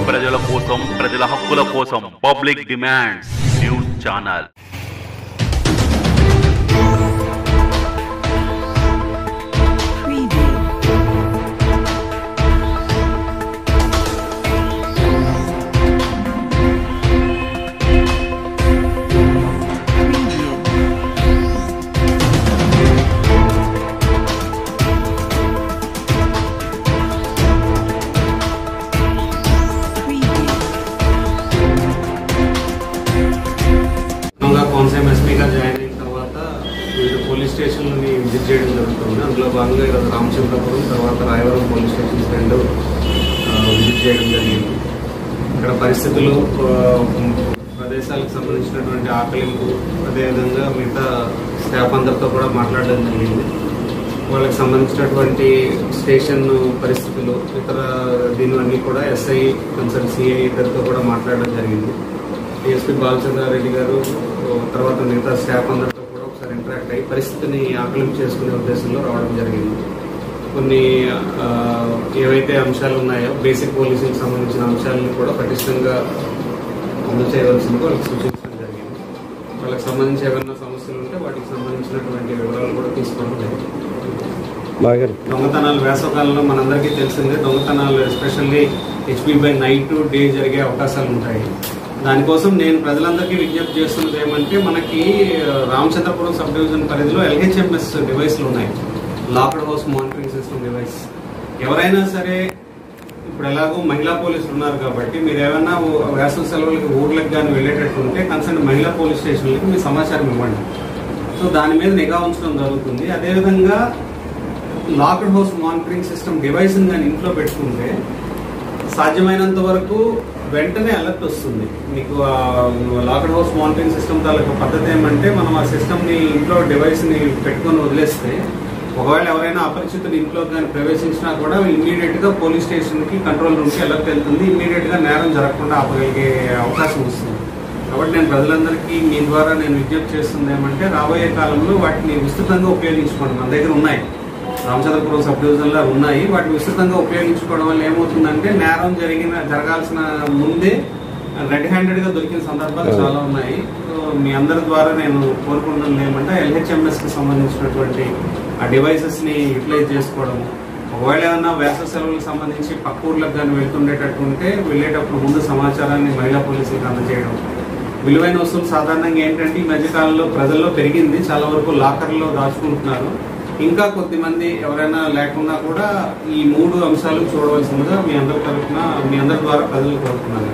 ప్రజల కోసం ప్రజల హక్కుల కోసం public demands news channel Preview. Preview. Preview. క్రమంగా కోనసీమ ఎస్పీగా జాయిన్ అయిన తర్వాత వివిధ పోలీస్ స్టేషన్లని విజిట్ చేయడం జరుగుతుంది అందులో భాగంగా ఈరోజు రామచంద్రపురం తర్వాత రాయవరం పోలీస్ స్టేషన్స్ రెండు ఆ, విజిట్ చేయడం జరిగింది ఇక్కడ పరిస్థితులు ఆ, ప్రదేశాలకు సంబంధించినటువంటి ఆకలింపు అదేవిధంగా మిగతా స్టాఫ్ అందరితో కూడా మాట్లాడడం జరిగింది వాళ్ళకి సంబంధించినటువంటి స్టేషన్ పరిస్థితులు ఇతర దీనివన్నీ కూడా ఎస్ఐ కన్సర్న్ సిఐ ఇద్దరితో కూడా మాట్లాడడం జరిగింది డిఎస్పీ బాలచంద్రారెడ్డి గారు ఓ, తర్వాత మిగతా స్టాఫ్ అందరితో కూడా ఒకసారి ఇంటరాక్ట్ అయ్యి పరిస్థితిని ఆకలింపు చేసుకునే ఉద్దేశంలో రావడం జరిగింది కొన్ని ఆ, ఏవైతే అంశాలు ఉన్నాయో బేసిక్ పోలీసింగ్ సంబంధించిన అంశాలను కూడా పటిష్టంగా అమలు చేయవలసింది వాళ్ళకి సూచించడం జరిగింది వాళ్ళకి సంబంధించి ఏమైనా సమస్యలు ఉంటే వాటికి సంబంధించినటువంటి వివరాలు కూడా తీసుకోవడం జరిగింది దొంగతనాలు వేసవకాలంలో మనందరికీ తెలిసిందే దొంగతనాలు especially HP by night day జరిగే అవకాశాలు ఉంటాయి దానికోసం నేను ప్రజలందరికీ విజ్ఞప్తి చేస్తున్నది ఏమంటే మనకి ఆ, రామచంద్రపురం సబ్ డివిజన్ పరిధిలో ఎల్హెచ్ఎంఎస్ డివైస్లు ఉన్నాయి locked house monitoring system device ఎవరైనా సరే ఇప్పుడు ఎలాగో మహిళా పోలీసులు ఉన్నారు కాబట్టి మీరు ఏమైనా ఊ- వేసవి సెలవులకి ఊర్లకు కానీ వెళ్ళేటట్టు ఉంటే కన్సర్న్ మహిళా పోలీస్ స్టేషన్లకి మీ సమాచారం ఇవ్వండి సో దాని మీద నిఘా ఉంచడం జరుగుతుంది అదేవిధంగా locked house monitoring system device కానీ ఇంట్లో పెట్టుకుంటే సాధ్యమైనంత వరకు వెంటనే అలర్ట్ వస్తుంది మీకు లాక్డ్ హౌస్ మానిటరింగ్ సిస్టమ్ తాలూకు పద్ధతి ఏమంటే మనం ఆ సిస్టమ్ని ఇంట్లో డివైస్ని పెట్టుకొని వదిలేస్తే ఒకవేళ ఎవరైనా అపరిచితులు ఇంట్లో కానీ ప్రవేశించినా కూడా ఇమ్మీడియట్ గా పోలీస్ స్టేషన్ కి కంట్రోల్ రూమ్ కి అలర్ట్ వెళ్తుంది ఇమ్మీడియట్ గా నేరం జరగకుండా ఆపగలిగే అవకాశం వస్తుంది కాబట్టి నేను ప్రజలందరికీ మీ ద్వారా నేను విజ్ఞప్తి చేస్తుంది ఏమంటే రాబోయే కాలంలో వాటిని విస్తృతంగా ఉపయోగించుకోండి మన దగ్గర ఉన్నాయి రామచంద్రపురం సబ్ డివిజన్ లో ఉన్నాయి వాటిని విస్తృతంగా ఉపయోగించుకోవడం వల్ల ఏమవుతుందంటే నేరం జరిగిన జరగాల్సిన ముందే రెడ్ హ్యాండెడ్ గా దొరికిన సందర్భాలు చాలా ఉన్నాయి సో మీ అందరి ద్వారా నేను కోరుకుంటున్నది ఏమంటే ఎల్హెచ్ఎంఎస్ కి సంబంధించినటువంటి ఆ డివైసెస్ ని యూటిలైజ్ చేసుకోవడం ఒకవేళ ఏమన్నా వేసవి సెలవులకు సంబంధించి పక్క ఊర్లకు కానీ వెళ్తుండేటట్టు ఉంటే వెళ్ళేటప్పుడు ముందు సమాచారాన్ని మహిళా పోలీసులకు అందజేయడం విలువైన వస్తువులు సాధారణంగా ఏంటంటే ఈ మధ్యకాలంలో ప్రజల్లో పెరిగింది చాలా వరకు లాకర్లో దాచుకుంటున్నారు ఇంకా కొద్దిమంది ఎవరైనా లేకున్నా కూడా ఈ మూడు అంశాలు చూడవలసిందిగా మీ అందరి తరఫున మీ అందరి ద్వారా ప్రజలు కోరుతున్నాను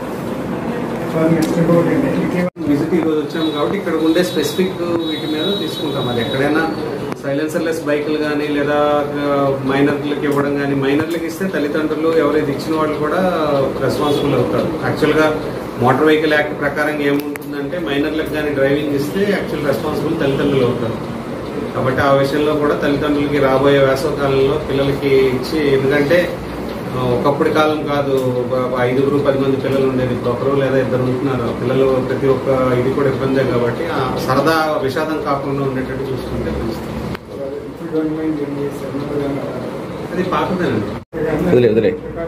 విజిట్ ఈరోజు వచ్చాము కాబట్టి ఇక్కడ ఉండే స్పెసిఫిక్ వీటి మీద తీసుకుంటాం అది ఎక్కడైనా సైలెన్సర్లెస్ బైకులు కానీ లేదా మైనర్లకు ఇవ్వడం కానీ మైనర్లకు ఇస్తే తల్లిదండ్రులు ఎవరైతే ఇచ్చిన వాళ్ళు కూడా రెస్పాన్సిబుల్ అవుతారు యాక్చువల్గా మోటార్ వెహికల్ యాక్ట్ ప్రకారం ఏముంటుందంటే మైనర్లకు కానీ డ్రైవింగ్ ఇస్తే యాక్చువల్ రెస్పాన్సిబుల్ తల్లిదండ్రులు అవుతారు కాబట్టి ఆ విషయంలో కూడా తల్లిదండ్రులకి రాబోయే వేసవ కాలంలో పిల్లలకి ఇచ్చి ఎందుకంటే ఆ, ఒకప్పటి కాలం కాదు ఒక ఐదుగురు పది మంది పిల్లలు ఉండేది ఇప్పుడు ఒకరు లేదా ఇద్దరు ఉంటున్నారు ఆ పిల్లలు ప్రతి ఒక్క ఇది కూడా ఇబ్బందే కాబట్టి ఆ సరదా విషాదం కాకుండా ఉండేటట్టు చూసుకుంటే మంచిది అది పాతదేనండి వదిలే వదిలే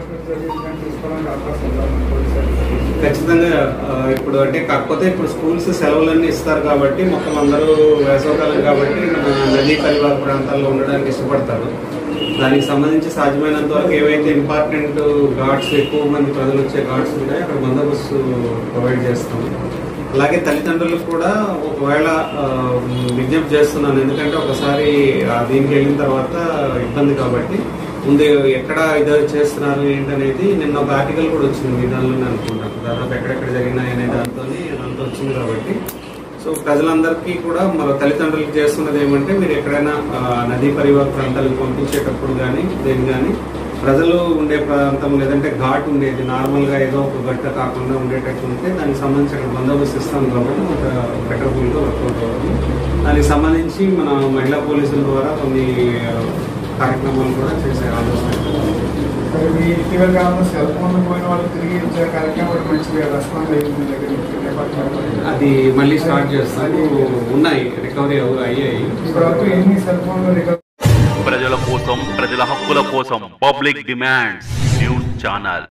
ఖచ్చితంగా ఆ, ఇప్పుడు అంటే కాకపోతే ఇప్పుడు స్కూల్స్ సెలవులన్నీ ఇస్తారు కాబట్టి మొత్తం అందరూ వేసవకాలం కాబట్టి మన నదీ పరివార ప్రాంతాల్లో ఉండడానికి ఇష్టపడతారు దానికి సంబంధించి సాధ్యమైనంత వరకు ఏవైతే ఇంపార్టెంట్ ఘాట్స్ ఎక్కువ మంది ప్రజలు వచ్చే ఘాట్స్ ఉంటాయో అక్కడ బందోబస్తు ప్రొవైడ్ చేస్తాం అలాగే తల్లిదండ్రులకు కూడా ఒకవేళ ఆ, విజ్ఞప్తి చేస్తున్నాను ఎందుకంటే ఒకసారి ఆ, దీనికి వెళ్ళిన తర్వాత ఇబ్బంది కాబట్టి ముందు ఎక్కడ ఇదో చేస్తున్నారు ఏంటనేది నిన్న ఒక ఆర్టికల్ కూడా వచ్చింది మీ దానిలోనే అనుకుంటాను దాదాపు ఎక్కడెక్కడ జరిగినాయి అనే దాంతో దాంతో వచ్చింది కాబట్టి సో ప్రజలందరికీ కూడా మన తల్లిదండ్రులకు చేస్తున్నది ఏమంటే మీరు ఎక్కడైనా ఆ, నదీ పరివార ప్రాంతాలకు పంపించేటప్పుడు కానీ దేని కానీ ప్రజలు ఉండే ప్రాంతం లేదంటే ఘాట్ ఉండేది నార్మల్గా ఏదో ఒక గట్ట కాకుండా ఉండేటట్టు ఉంటే దానికి సంబంధించి అక్కడ బందోబస్తు ఇస్తాం కాబట్టి ఒక బెటర్ఫుల్గా వర్కౌట్ అవుతుంది దానికి సంబంధించి మన మహిళా పోలీసుల ద్వారా కొన్ని ఆ, కార్యక్రమాలు కూడా చేసే ఆలోచన మీ ఇటీవల కాలంలో సెల్ ఫోన్ పోయిన వాళ్ళు తిరిగి ఇచ్చే కార్యక్రమం ఒకటి మంచిగా రెస్పాండ్ అయ్యింది మీ దగ్గర నుంచి డిపార్ట్మెంట్ అది మళ్ళీ స్టార్ట్ చేస్తాను ఉన్నాయి రికవరీ అయ్యాయి ఇప్పటివరకు ఎన్ని సెల్ ఫోన్లు రికవర్ ప్రజల కోసం ప్రజల హక్కుల కోసం పబ్లిక్ డిమాండ్స్ న్యూస్ ఛానల్